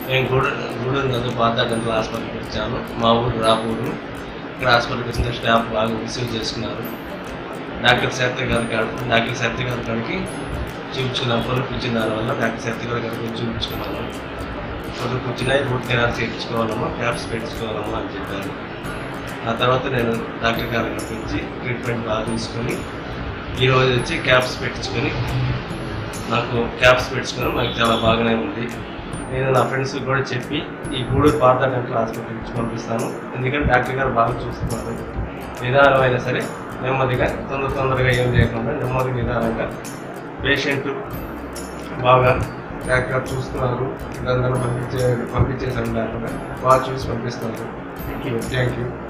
నేను గూడూరు గూడూరు నందు పాత గంటల హాస్పిటల్కి వచ్చాను మా ఊరు రాపూరు ఇక్కడ హాస్పిటల్కి వచ్చిన స్టాఫ్ బాగా రిసీవ్ చేసుకున్నారు డాక్టర్ శాస్త్రి గారి కాడ డాక్టర్ శాస్త్రి గారి కాడికి చూపించుకున్నాను పొరుగు ఇచ్చిన దానివల్ల డాక్టర్ శాస్త్రి గారి కాడికి చూపించుకున్నాను పొరుగు వచ్చినాయి రూట్ కెనాల్ చేయించుకోవాలమ్మా క్యాప్స్ పెట్టించుకోవాలమ్మా అని చెప్పారు ఆ తర్వాత నేను డాక్టర్ గారి గురించి ట్రీట్మెంట్ బాగా తీసుకొని ఈరోజు వచ్చి క్యాప్స్ పెట్టించుకొని నాకు క్యాప్స్ పెట్టుకున్నాను నాకు చాలా బాగానే ఉంది నేను నా ఫ్రెండ్స్ కూడా చెప్పి ఈ గూడూరు పాత గంటల హాస్పిటల్ నుంచి పంపిస్తాను ఎందుకంటే డాక్టర్ గారు బాగా చూస్తున్నారు నిదానం అయినా సరే నెమ్మదిగా తొందర తొందరగా ఏం లేకుండా నెమ్మది నిదానంగా పేషెంట్ బాగా డాక్టర్ గారు చూస్తున్నారు ఇదంతా పంపించే పంపించేసాను డాక్టర్ గారు బాగా చూసి పంపిస్తున్నారు థ్యాంక్ యూ థ్యాంక్ యూ